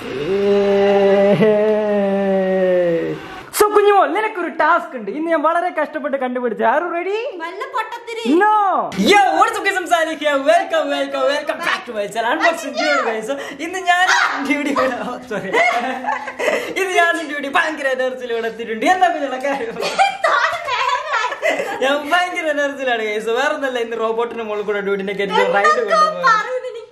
So കുഞ്ഞുമോൾ നിനക്കൊരു task ഉണ്ട് ഇന്ന് ഞാൻ വളരെ കഷ്ടപ്പെട്ട് കണ്ടുപിടിച്ച ആരും റെഡി വല്ല പൊട്ടത്തിരി No! Yo, what's up guys? I'm Salih here. Welcome, welcome, welcome back to my channel. Unboxing dude guys. ഇന്ന് ഞാൻ ഡ്യൂട്ടി സോറി ഇത് ഞാൻ ഡ്യൂട്ടി ഭയങ്കര എനർജിയിലൂടെ എത്തിയിട്ടുണ്ട് എന്താ കുഞ്ഞുള്ള കാര്യം ഞാൻ ഭയങ്കര എനർജിയിലാണ് ഗൈസ് വേറെ ഒന്നല്ല ഇന്ന് റോബോട്ടിന്റെ മുകളിൽ കൂടെ ഡ്യൂട്ടിന്റെ കയറ്റി റൈഡ് കൊണ്ടുപോകും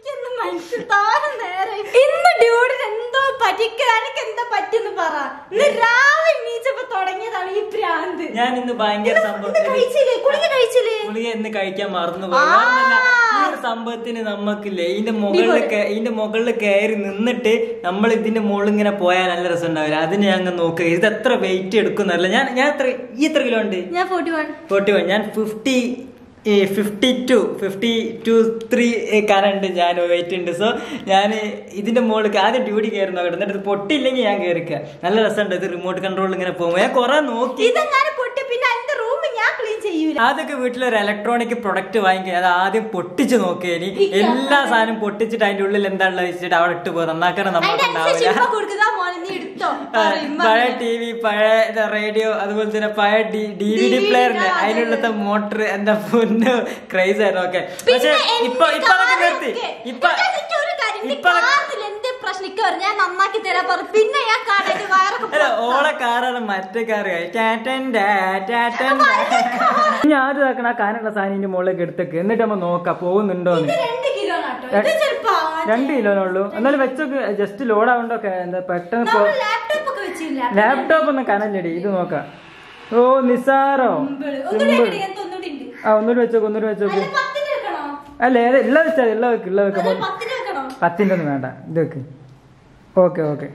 ഇന്ന് ഡ്യൂഡിന് എന്തോ പറ്റിക്കുക എനിക്ക് എന്താ പറ്റിയെന്ന് പറ ഇന്ന് രാവിലെ എണീച്ചപ്പോ തുടങ്ങിയതാണ് ഈ ഭ്രാന്ത് ഞാൻ ഇന്ന് ഭയങ്കര സംഭവം ഇത് കഴിച്ചില്ലേ കുളിക കഴിച്ചില്ലേ ഗുളിക എന്ന് കഴിക്കാൻ മറന്നു പോയി വേറൊന്നല്ല, ഈ ഒരു സംഭവത്തിന് നമുക്കില്ലേ ഇതിന്റെ മുകളിൽ കേ- ഇതിന്റെ മുകളിൽ കയറി നിന്നിട്ട് നമ്മൾ ഇതിന്റെ മുകളിൽ ഇങ്ങനെ പോയാൽ നല്ല രസം ഉണ്ടാവില്ല അതിന് ഞാൻ അങ്ങ് നോക്കുക ഇത് എത്ര വെയിറ്റ് എടുക്കുന്നല്ല ഞാൻ ഞാൻ എത്ര ഈ എത്ര കിലോ ഉണ്ട് ഞാൻ ഫോർട്ടി വൺ ഫോർട്ടി വൺ ഞാൻ fifty fifty two fifty two three current ഞാൻ വെയിറ്റ് ഉണ്ട് സോ ഞാൻ ഇതിന്റെ മുകളിൽ ആദ്യം ഡ്യൂട്ടി കയറി നോക്കട്ടെ എന്നിട്ട് ഇത് പൊട്ടിയില്ലെങ്കിൽ ഞാൻ കയറിക്കുക നല്ല രസമുണ്ട് ഇത് റിമോട്ട് കൺട്രോൾ ഇങ്ങനെ പോകുമ്പോൾ ഞാൻ കുറെ നോക്കി ഇതെങ്ങാനും പൊട്ടി പിന്നെ എന്റെ റൂം ഞാൻ ക്ലീൻ ചെയ്യൂല ആദ്യമൊക്കെ വീട്ടിലൊരു ഇലക്ട്രോണിക് പ്രൊഡക്റ്റ് വാങ്ങിക്കുക അത് ആദ്യം പൊട്ടിച്ച് നോക്കിയേനി എല്ലാ സാധനം പൊട്ടിച്ചിട്ട് അതിന്റെ ഉള്ളിൽ എന്താണുള്ളത് വെച്ചിട്ട് അവിടെ ഇട്ട് പോകും നന്നാക്കാൻ നമുക്ക് അതിനനുസരിച്ച് ഉണ്ടാവില്ല ഇപ്പൊ കൊടുക്കുന്ന മോനെ നീ എടുത്തോ പറയുമ്പോ പഴയ ടി വി പഴയ റേഡിയോ അതുപോലെ തന്നെ പഴയ D D V D player ആ, അതെ, അതിനുള്ളത്തെ മോട്ടർ എന്താ പൊന്ന് ക്രൈസ് ആയിരുന്നു ഓക്കെ പക്ഷെ പിന്നെ ഇപ്പൊ എന്റെ ഇപ്പൊ അതൊക്കെ കാറ് നിർത്തി ഒക്കെ. ഇപ്പൊ ഞാൻ എനിക്ക് ഒരു കാര്യം, എന്റെ ഇപ്പൊ അതൊക്കെ- കാറിൽ എന്റെ പ്രശ്നം ഇക്ക് വരും. ഞാൻ നന്നാക്കി തരാൻ പറഞ്ഞു പിന്നെ ഞാൻ കാറിന്റെ വയറൊക്കെ അല്ല പൊട്ടാ. ഓളെ കാറാണ് മറ്റേ കാറ് ടാറ്റൻ്റെ ടാറ്റൻ്റെ ഞാൻ ആദ്യം ഇതാക്കണ ആ കാനുള്ള സാധനം മുകളിലേക്ക് എടുത്തേക്ക് എന്നിട്ട് നമ്മൾ നോക്കാം പോകുന്നുണ്ടോന്ന് ഇത് രണ്ട് കിലോ ആട്ടോ ഇത് ചെലപ്പോ രണ്ട് കിലോനുള്ളൂ എന്നാലും വെച്ചൊക്കെ ജസ്റ്റ് ലോഡ് ആവണ്ടൊക്കെ എന്താ പെട്ടെന്ന് പോ നമ്മൾ ലാപ്ടോപ്പ് ഒക്കെ വെച്ചില്ല ലാപ്ടോപ്പ് ഒന്നും കനല്ലടി ഇത് നോക്കാം ഓ നിസാറോ ഒന്നുകൂടി സിമ്പിൾ എവിടെ ഞാൻ ഒന്നുകൂടി ഉണ്ട് ആ ഒന്നൂടി വെച്ചോക്ക് ഒന്നൂടി വെച്ചോക്ക് അല്ല പത്തിന് വെക്കണോ അല്ല ഏത് ഉള്ള വെച്ചാൽ ഉള്ള വെക്ക് ഉള്ള വെക്കാം അല്ല പത്തിന് വെക്കണോ പത്തിന്റെ ഒന്നും വേണ്ട ഇത് വെക്ക് ഓക്കെ ഓക്കെ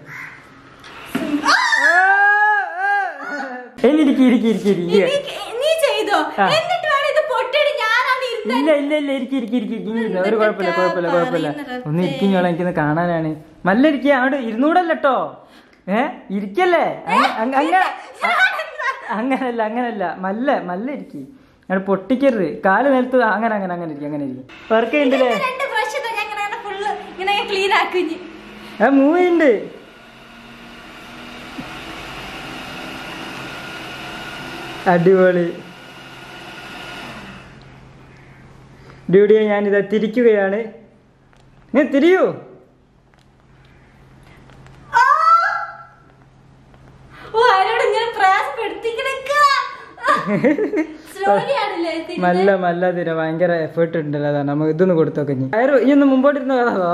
ഇനി ഇരിക്കി ഇരിക്കി ഇരിക്കി ഇരിക്കി നീ- നീ ചെയ്തോ ആ. എന്നിട്ട് വേണം ഇത് പൊട്ടിയിട്ട് ഞാനാണ് ഇരുന്നത് ഇല്ല ഇല്ല ഇല്ല ഇരിക്കി ഇരിക്കി ഇരിക്കി ഇരിക്കി ഇരുന്നോ. ഒരു കുഴപ്പമില്ല കുഴപ്പമില്ല കുഴപ്പമില്ല ഒന്ന് ഇരിക്കുന്നോളെ എനിക്കൊന്ന് കാണാനാണ് മല്ല ഇരിക്കുക അവിടെ ഇരുന്നൂടല്ലോ ഏ ഇരിക്കല്ലേ അങ്ങ- അങ്ങ- അങ്ങ- അങ്ങനല്ല അങ്ങനല്ല മല്ല മല്ല ഇരിക്കി അവിടെ പൊട്ടിക്കരുത് കാല് നിലത്ത് അങ്ങനെ അങ്ങനെ അങ്ങനെ ഇരിക്കും അങ്ങനെ ഇരിക്കും വർക്ക് ഉണ്ടല്ലേ ഇത് രണ്ട് ബ്രഷ് ഇതാ ഞാൻ ഇങ്ങനെ ഫുള്ള് ഇങ്ങനെ ക്ലീൻ ആക്കി ഇനി. ആ മൂവി ഉണ്ട് അടിപൊളി ഡ്യൂഡിയെ ഞാനിതാ തിരിക്കുകയാണ് നീ തിരിയൂ ആ! ഓ അതിനോട് ഇങ്ങനെ പ്രയാസപ്പെടുത്തിക്കിടക്ക സ്ലോലി ആണല്ലേ തിരിഞ്ഞത്? മല്ല മല്ല തിര ഭയങ്കര എഫേർട്ട് ഉണ്ടല്ലോ അതാണ് നമുക്ക് ഇതൊന്ന് കൊടുത്തൊക്കെ ഇനി അയറു ഇനി ഒന്ന് മുമ്പോട്ടിരുന്ന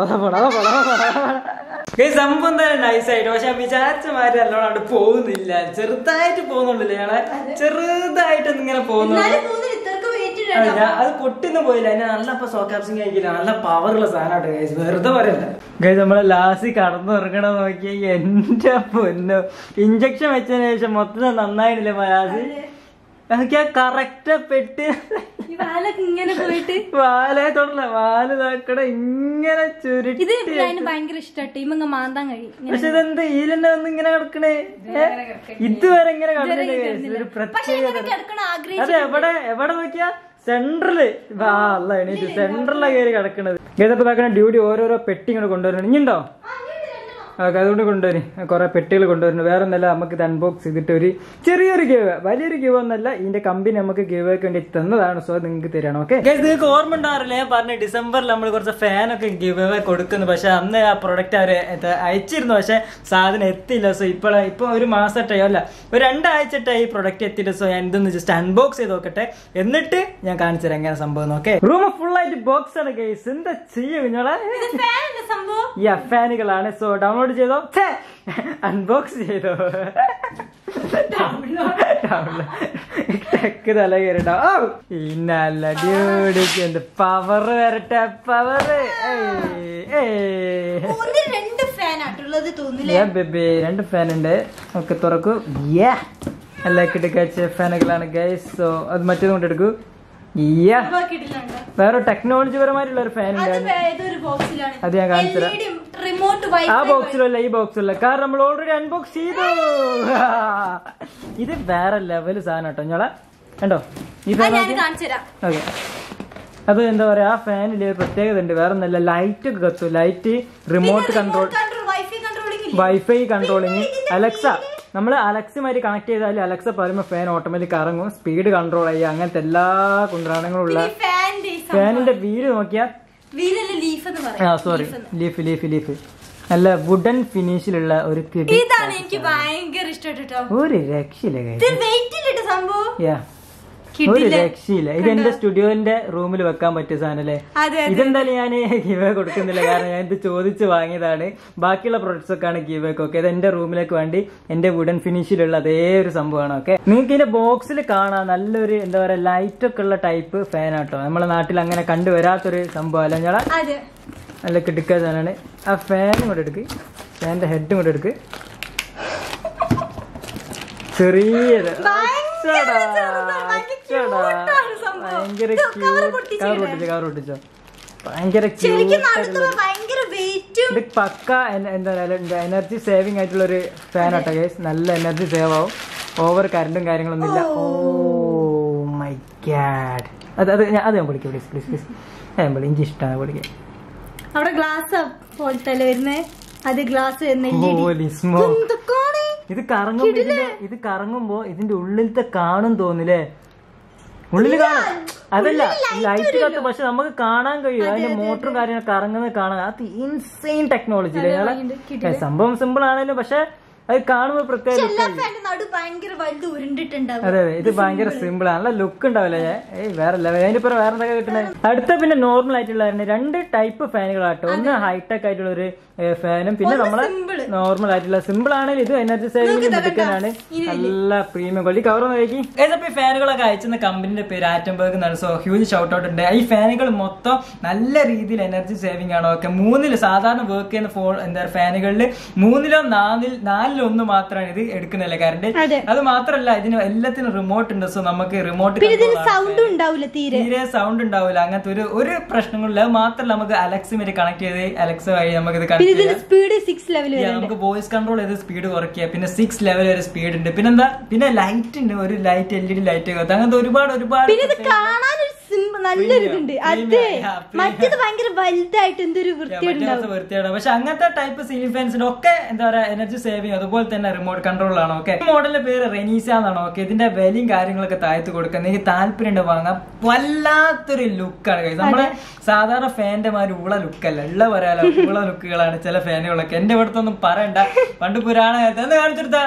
സംഭവം തന്നെ നൈസായിട്ട് പക്ഷെ വിചാരിച്ച മാതിരി നല്ലോണം അവിടെ പോകുന്നില്ല ചെറുതായിട്ട് പോകുന്നുണ്ടല്ലേ ഞങ്ങളെ ചെറുതായിട്ട് ഇങ്ങനെ പോകുന്നുള്ളൂ എന്നാലും തോന്നുന്നു ഇത്രക്ക് വെയിറ്റ് ആ, ഞാൻ അത് പൊട്ടിന്ന് പോയില്ല അതിന് നല്ല ഇപ്പൊ സോക്കാപ്സിങ് കഴിക്കില്ല നല്ല പവറുള്ള സാധനമായിട്ട് ഗൈസ് വെറുതെ പറയല്ല ഗൈസ് നമ്മളെ ലാസ്റ്റ് കടന്നു ഇറങ്ങണ നോക്കിയ എന്റെ പൊന്നോ ഇഞ്ചക്ഷൻ വെച്ചതിന് ശേഷം മൊത്തം നന്നായിട്ടില്ലേ മലാസ് എനിക്ക് ആ കറക്റ്റ് പെട്ട് ഈ വാലൊക്കെ ഇങ്ങനെ പോയിട്ട് വാലേ തൊടല വാല് താക്കട ഇങ്ങനെ ഇത് ചുരുട്ടി അതിന് ഭയങ്കര ഇഷ്ടട്ടോ ഇമങ്ങ മാന്താൻ കഴിയും ഇങ്ങനെ. പക്ഷെ ഇതെന്ത് ഈലെന്നെ വന്ന് ഇങ്ങനെ കിടക്കണേ ഏ? ഇതുവരെ ഇങ്ങനെ കിടന്നില്ല guys. ഒരു പക്ഷെ പ്രത്യേകത ഇങ്ങനെ കിടക്കണ ആഗ്രഹിച്ചു അതെ എവിടെ എവിടെ നോക്കിയാ സെന്ററില് വാ അല്ല എണീറ്റ് സെന്ററിലാ കയറി കിടക്കണത് ഗതപ്പോ ഇതാക്കണ ഡ്യൂട്ടി ഓരോരോ പെട്ടി ഇങ്ങനെ കൊണ്ടുവരണം ഇനിയുണ്ടോ ഓക്കെ അതുകൊണ്ട് കൊണ്ടുവരും കുറെ പെട്ടികൾ കൊണ്ടുവരുന്നു വേറെ ഒന്നല്ല നമുക്ക് ഇത് അൺബോക്സ് ചെയ്തിട്ട് ഒരു ചെറിയൊരു ഗീവ് വലിയൊരു ഗീവ് ഒന്നല്ല ഇതിന്റെ കമ്പനി നമുക്ക് ഗീവ് വേണ്ടി തന്നതാണ് സോ നിങ്ങൾക്ക് തരണം ഓക്കെ നിങ്ങൾക്ക് ഓർമ്മ ഉണ്ടാവില്ല ഞാൻ പറഞ്ഞ ഡിസംബറിൽ നമ്മൾ കുറച്ച് ഫാൻ ഒക്കെ ഗീവ് അവേ കൊടുക്കുന്നു പക്ഷെ അന്ന് ആ പ്രൊഡക്റ്റ് അവർ അയച്ചിരുന്നു പക്ഷെ സാധനം എത്തിയില്ല സോ ഇപ്പോൾ ഇപ്പൊ ഒരു മാസമായിട്ടോ അല്ല ഒരു രണ്ടാഴ്ചയായിട്ട് ഈ പ്രൊഡക്റ്റ് എത്തിയിട്ട് സോ ഞാൻ ഇതൊന്ന് ജസ്റ്റ് അൺബോക്സ് ചെയ്ത് നോക്കട്ടെ എന്നിട്ട് ഞാൻ കാണിച്ചു തരാം എങ്ങനെ സംഭവം ഓക്കെ റൂം ഫുൾ ആയിട്ട് ബോക്സ് ആണ് ഗൈസ് എന്താ ചെയ്യും കുഞ്ഞോളെ ഇത് ഫാനല്ലേ സംഭവം ഈ ഫാനുകളാണ് സോ ഡൗൺലോഡ് ചെയ്തോ അൺബോക്സ് ചെയ്തോ ടെക്ക് തല കയറിട്ടോ ഓ ഇന്നല്ല ഡ്യൂഡിക്ക് എന്ത് പവർ വരട്ടെ പവർ ഒന്നിൽ രണ്ട് ഫാൻ ആട്ടുള്ളത് തോന്നില്ലേ ബേബി രണ്ട് ഫാൻ ഉണ്ട് ഒക്കെ തുറക്കൂ Yeah. എല്ലാം കിടക്കാച്ച ഫാനുകളാണ് ഗൈസ് സോ അത് മറ്റേത് കൊണ്ടെടുക്കൂ Yeah. കിട്ടില്ലുണ്ടോ വേറെ ടെക്നോളജി പരമായിട്ടുള്ള ഒരു ഫാൻ അത് ഉണ്ട് ഏതൊരു ബോക്സിലാണ് അത് ഞാൻ കാണിച്ചു തരാം. റിമോട്ട് ആ ബോക്സിലല്ല ഈ ബോക്സിലല്ല കാരണം നമ്മൾ ഓൾറെഡി അൺബോക്സ് ചെയ്തു ഇത് വേറെ ലെവൽ സാധനം കേട്ടോ ഞങ്ങളെ കണ്ടോ ഈ ഫാൻ ഞാൻ കാണിച്ചു തരാം ഓക്കെ അത് എന്താ പറയാ ആ ഫാനില് പ്രത്യേകത ഉണ്ട് വേറെ ഒന്നല്ല ലൈറ്റ് ഒക്കെ കത്തും light remote control control wifi controlling ഇല്ല വൈഫൈ കൺട്രോളിങ് അലക്സ നമ്മൾ അലക്സുമായിട്ട് കണക്ട് ചെയ്താൽ അലക്സ പറയുമ്പോൾ ഫാൻ ഓട്ടോമാറ്റിക് കറങ്ങും സ്പീഡ് കൺട്രോൾ ചെയ്യുക അങ്ങനത്തെ എല്ലാ കുണ്ടറാണങ്ങളുള്ള ഈ ഫാനിന്റെ ഈ സംഭവം. ഫാനിന്റെ വീല് നോക്കിയാൽ വീലല്ല ലീഫ് എന്ന് ആ പറയും സോറി ലീഫ് ലീഫ് ലീഫ് നല്ല വുഡൻ ഫിനിഷിലുള്ള ഒരു കിടി ഇതാണ് എനിക്ക് ഭയങ്കര ഇഷ്ടപ്പെട്ടോ ഒരു രക്ഷയില്ല guys. ഇത് വെയിറ്റ് ഇട്ടിട്ട് സംഭവം Yeah. ഒരു കിട്ടില്ല രക്ഷയില്ല ഇത് എന്റെ സ്റ്റുഡിയോന്റെ റൂമിൽ വെക്കാൻ പറ്റിയ സാധനല്ലേ അതെ അതെ ഇതെന്തായാലും ഞാൻ ഗിവേ കൊടുക്കുന്നില്ല കാരണം ഞാൻ ഇത് ചോദിച്ച് വാങ്ങിയതാണ് ബാക്കിയുള്ള പ്രൊഡക്ട്സ് ഒക്കെ ആണ് ഗിവേക്ക് ഒക്കെ ഇത് എന്റെ റൂമിലേക്ക് വേണ്ടി എന്റെ വുഡൻ ഫിനിഷിലുള്ള അതേ ഒരു സംഭവമാണ് ഓക്കെ നിങ്ങൾക്ക് ഇതിന്റെ ബോക്സിൽ കാണാം നല്ലൊരു എന്താ പറയാ ലൈറ്റ് ഒക്കെ ഉള്ള ടൈപ്പ് ഫാൻ ആട്ടോ നമ്മളെ നാട്ടിൽ അങ്ങനെ കണ്ടുവരാത്തൊരു സംഭവമല്ല ഞങ്ങളെ അതെ നല്ല കിടുക്ക സാധനമാണ് ആ ഫാനും കൂടെ എടുക്ക് ഫാനിന്റെ ഹെഡും കൂടെ എടുക്ക് ചെറിയത് ഭയങ്കര അച്ചടാ, ചെറുതാണ്, ഭയങ്കര അച്ചടാ. cute ആണ് സംഭവം. ഭയങ്കര ഇത് cute. cover പൊട്ടിച്ച് cover ഇടാം. പൊട്ടിച്ചോ, cover പൊട്ടിച്ചോ. ഭയങ്കര ശരിക്കും cute നടത്തുമ്പോ ഭയങ്കര വെയിറ്റും ഇത് പക്ക എന- എന്താ എനർജി സേവിങ് ആയിട്ടുള്ള ഒരു ഫാൻ ആട്ടോ ഗൈസ് നല്ല എനർജി സേവ് ആവും ഓവർ കറണ്ടും കാര്യങ്ങളൊന്നും ഇല്ല ഓ മൈ ഗാഡ് അത് അത് ഞാൻ- അത് ഞാൻ വിളിക്കാം പ്ലീസ് പ്ലീസ് പ്ലീസ് ഞാൻ വിളി എനിക്ക് ഇഷ്ടമാണ് വിളിക്കാം അവിടെ ഗ്ലാസ് പോലത്തെ വരുന്നേ അത് ഗ്ലാസ് Holy smoke. ഇത് കറങ്ങുമ്പോ ഇതിന്റെ ഇത് കറങ്ങുമ്പോ ഇതിന്റെ ഉള്ളിലത്തെ കാണും തോന്നില്ലേ ഉള്ളില് കാണാം അതല്ല ലൈറ്റ് കത്ത് പക്ഷെ നമുക്ക് കാണാൻ കഴിയും അതിന്റെ മോട്ടറും കാര്യങ്ങളും കറങ്ങുന്നത് കാണാൻ അത് ഇൻസെയിൻ ടെക്നോളജി സംഭവം സിമ്പിൾ ആണെങ്കിലും പക്ഷെ അത് കാണുമ്പോ പ്രത്യേക look എല്ലാ ആയിരിക്കും. ഫാന്റെ നടു ഭയങ്കര വലുത് ഉരുണ്ടിട്ടുണ്ടാവും അതെ അതെ ഇത് ഭയങ്കര സിമ്പിൾ ആണ് നല്ല ലുക്ക് ഉണ്ടാവില്ല ഏയ് വേറെ ലെവൽ അതിന്റെ പുറം വേറെ എന്തൊക്കെ കിട്ടുന്നത് അടുത്ത പിന്നെ നോർമൽ ആയിട്ടുള്ള രണ്ട് ടൈപ്പ് ഫാനുകളാട്ടോ ഒന്ന് ഹൈടെക് ആയിട്ടുള്ള ഒരു ഫാനും പിന്നെ നമ്മളെ simple. നോർമൽ ആയിട്ടുള്ള സിമ്പിൾ ആണെങ്കിൽ ഇത് എനർജി സേവിംഗ് എടുക്കാനാണ് നല്ല പ്രീമിയം ക്വാളിറ്റി കവർ നോക്കി ഈ ഫാനുകളൊക്കെ അയച്ചുന്ന കമ്പനിയുടെ പേര് ആറ്റംബർഗ് എന്നാണ് സോ ഹ്യൂജ് ഷൗട്ട് ഔട്ട് ഉണ്ട് ഈ ഫാനുകൾ മൊത്തം നല്ല രീതിയിൽ എനർജി സേവിംഗ് ആണ് ഓക്കെ മൂന്നില് സാധാരണ വർക്ക് ചെയ്യുന്ന ഫോൺ എന്താ ഫാനുകളിൽ മൂന്നിലോ നാലിൽ നാലിലോ ഒന്ന് മാത്രമാണ് ഇത് എടുക്കുന്നില്ല കറണ്ട് അതെ. അത് മാത്രല്ല ഇതിന് എല്ലാത്തിനും റിമോട്ട് ഉണ്ട് സോ നമുക്ക് റിമോട്ട് പിന്നെ ഇതിന് സൗണ്ട് ഉണ്ടാവില്ല തീരെ തീരെ സൗണ്ട് ഉണ്ടാവില്ല അങ്ങനത്തെ ഒരു ഒരു പ്രശ്നങ്ങളില്ല അത് മാത്രല്ല നമുക്ക് അലക്സുമായിട്ട് കണക്ട് ചെയ്ത് അലക്സ വഴി നമുക്ക് ഇത് പിന്നെ കണക്ട് ഇതിന് ചെയ്യാം സ്പീഡ് സിക്സ് ലെവൽ Yeah, വരെ നമുക്ക് വോയിസ് കൺട്രോൾ ചെയ്ത് സ്പീഡ് കുറയ്ക്കുക പിന്നെ സിക്സ് ലെവൽ വരെ സ്പീഡ് ഉണ്ട് പിന്നെന്താ പിന്നെ ലൈറ്റ് ഉണ്ട് ഒരു light L E D light അങ്ങനത്തെ ഒരുപാട് ഒരുപാട് പിന്നെ ഇത് കാണാനൊരു സിമ്പിൾ നല്ലൊരു ഇതുണ്ട് Premium, അതെ yeah, premium. മറ്റത് ഭയങ്കര വലുതായിട്ട് എന്തൊരു വൃത്തിയുണ്ടാവും മറ്റേ വൃത്തിയാണ് പക്ഷെ അങ്ങനത്തെ ടൈപ്പ് സീലിംഗ് ഫാൻസിന്റെ ഒക്കെ എന്താ പറയാ എനർജി സേവിങ് അതുപോലെ തന്നെ റിമോട്ട് കൺട്രോൾ ആണ് ഓക്കെ മോഡലിന്റെ പേര് റെനീസ എന്നാണ് ഓക്കെ ഇതിന്റെ വിലയും കാര്യങ്ങളൊക്കെ താഴ്ത്ത് കൊടുക്കുക നിങ്ങൾക്ക് താല്പര്യം ഉണ്ട് വാങ്ങാം വല്ലാത്തൊരു ലുക്കാണ് guys. നമ്മളെ സാധാരണ ഫാന്റെ മാതിരി ഉള്ള ലുക്കല്ല ഉള്ള പറയാലോ ഉള്ള ലുക്കുകളാണ് ചില ഫാനുകളൊക്കെ എന്റെ ഇവിടുത്തെ ഒന്നും പറയണ്ട പണ്ട് പുരാണ കാലത്ത് എന്ന് കാണിച്ചെടുത്താ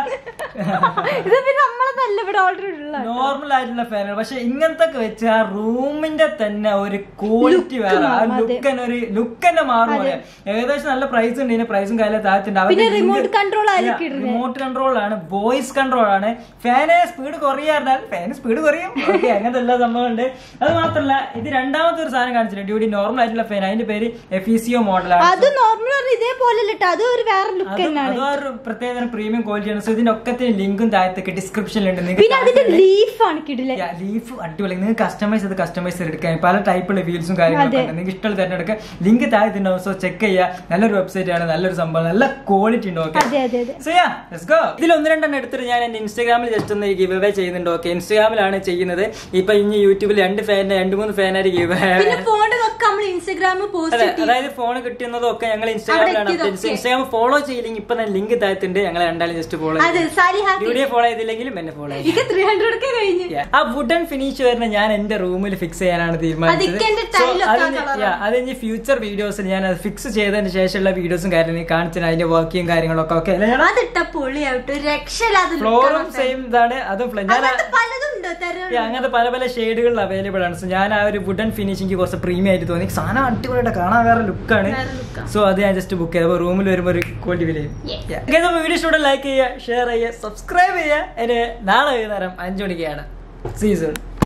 ഇത് പിന്നെ നമ്മളെ നല്ല ഇവിടെ ഓൾറെഡി ഉള്ള നോർമൽ ആയിട്ടുള്ള ഫാനുകൾ പക്ഷെ ഇങ്ങനത്തെ ഒക്കെ വെച്ച് ആ റൂമിന്റെ തന്നെ ഒരു ക്വാളിറ്റി വേറെ ആ ലുക്ക് തന്നെ ഒരു ലുക്ക് തന്നെ മാറും പറയാം ഏകദേശം നല്ല പ്രൈസ് ഉണ്ട് ഇതിന് പ്രൈസും കാര്യം താഴ്ത്തുണ്ട് പിന്നെ റിമോട്ട് കൺട്രോൾ ആയിരിക്കും ഇടുന്നത് റിമോട്ട് കൺട്രോൾ ആണ് വോയിസ് കൺട്രോൾ ആണ് ഫാന് സ്പീഡ് കുറയാറിനാൽ ഫാന് സ്പീഡ് കുറയും ഓക്കെ അങ്ങനത്തെ എല്ലാ സംഭവമുണ്ട് അത് മാത്രമല്ല ഇത് രണ്ടാമത്തെ ഒരു സാധനം കാണിച്ചിട്ടുണ്ട് ഡ്യൂട്ടി നോർമൽ ആയിട്ടുള്ള ഫാൻ അതിന്റെ പേര് എഫിസിയോ മോഡലാണ് അത് നോർമൽ പറഞ്ഞ ഇതേപോലെ ഇട്ടോ അത് ഒരു വേറെ ലുക്ക് അതും തന്നെയാണ് അതും ഒരു പ്രത്യേക പ്രീമിയം ക്വാളിറ്റിയാണ് സോ ഇതിന്റെ ഒക്കത്തിന് ലിങ്കും താഴത്തൊക്കെ ഡിസ്ക്രിപ്ഷനിലുണ്ട് പിന്നെ അതിന്റെ നിങ്ങൾക്ക് ലീഫാണ് കിടിലെ ലീഫ് അടിപൊളി നിങ്ങൾക്ക് കസ്റ്റമൈസ് ചെയ്ത് കസ്റ്റമൈസ് എടുക്കാൻ പല ടൈപ്പുള്ള വീൽസും കാര്യങ്ങളൊക്കെ ഉണ്ട് നിങ്ങൾക്ക് ഇഷ്ടമുള്ള തിരഞ്ഞെടുക്കുക ലിങ്ക് താഴത്തുണ്ടാവും സോ ചെക്ക് ചെയ്യുക നല്ലൊരു വെബ്സൈറ്റ് ആണ് നല്ലൊരു സംഭവം നല്ല ക്വാളിറ്റി ഉണ്ട് ഓക്കെ അതെ അതെ അതെ So yeah, let's go. ഇതിൽ ഒന്ന് രണ്ടെണ്ണം എടുത്തിട്ട് ഞാൻ എന്റെ ഇൻസ്റ്റാഗ്രാമിൽ ജസ്റ്റ് ഒന്ന് ഗിവ് അവേ ചെയ്യുന്നുണ്ട് ഓക്കെ ഇൻസ്റ്റാഗ്രാമിലാണ് ചെയ്യുന്നത് ഇപ്പൊ ഇനി യൂട്യൂബിൽ രണ്ട് ഫാൻ രണ്ട് മൂന്ന് ഫാനായിട്ട് ഗിവ് പിന്നെ ഫോണിൽ ഒക്കെ നമ്മൾ ഇൻസ്റ്റാഗ്രാമിൽ അതെ പോസ്റ്റ് അതായത് ഫോൺ കിട്ടുന്നതും ഒക്കെ ഞങ്ങൾ ഇൻസ്റ്റാഗ്രാമിലാണ് അവിടെ update. ഇൻസ്റ്റാഗ്രാം ഫോളോ ചെയ്യില്ലെങ്കിൽ ഇപ്പൊ ഞാൻ ലിങ്ക് താഴത്തുണ്ട് ഞങ്ങൾ രണ്ടാളും ജസ്റ്റ് ഫോളോ അതെ സാലി ഹാപ്പി വീഡിയോ ഫോളോ ചെയ്തില്ലെങ്കിലും എന്നെ ഫോളോ ചെയ്യും എനിക്ക് ത്രീ ഹൺഡ്രഡ് ഒക്കെ കഴിഞ്ഞു ആ വുഡൻ ഫിനിഷ് വരുന്ന ഞാൻ എന്റെ റൂമിൽ ഫിക്സ് ചെയ്യാനാണ് തീരുമാനിച്ചത് അതിക്ക് എന്റെ So, tile ഒക്കെ അത് ആ ഇനി- colour yeah, അത് ഇനി ഫ്യൂച്ചർ വീഡിയോസിൽ ഞാൻ അത് ഫിക്സ് ചെയ്തതിന് ശേഷമുള്ള വീഡിയോസും കാര്യങ്ങളും കാണിച്ചു അതിന്റെ വർക്കിയും കാര്യങ്ങളൊക്കെ ഒക്കെ അതിട്ട പൊളിയായിട്ട് ഒരു രക്ഷയില്ലാതെ look ഫ്ലോറും ആണ് സെയിം ഇതാണ് അതും fl- ഞാൻ ആ- അങ്ങനത്തെ പലതും ഉണ്ട് തരം Yeah, അങ്ങനത്തെ പല പല ഷെയ്ഡുകളിൽ അവൈലബിൾ ആണ് സോ ഞാൻ ആ ഒരു വുഡൻ ഫിനിഷിംഗ് കുറച്ച് പ്രീമിയം ആയിട്ട് തോന്നി സാധനം അടിപൊളിയായിട്ട് കാണാൻ വേറെ ലുക്കാണ് വേറെ look ആ. സോ അത് ഞാൻ ജസ്റ്റ് ബുക്ക് ചെയ്തപ്പോൾ റൂമിൽ വരുമ്പോൾ ഒരു ക്വാളിറ്റി വില Yeah. വീഡിയോ ഇഷ്ടം ലൈക്ക് ചെയ്യുക ഷെയർ ചെയ്യുക സബ്സ്ക്രൈബ് ചെയ്യുക എന്നെ നാളെ വൈകുന്നേരം അഞ്ചു മണിക്കാണ് സീസൺ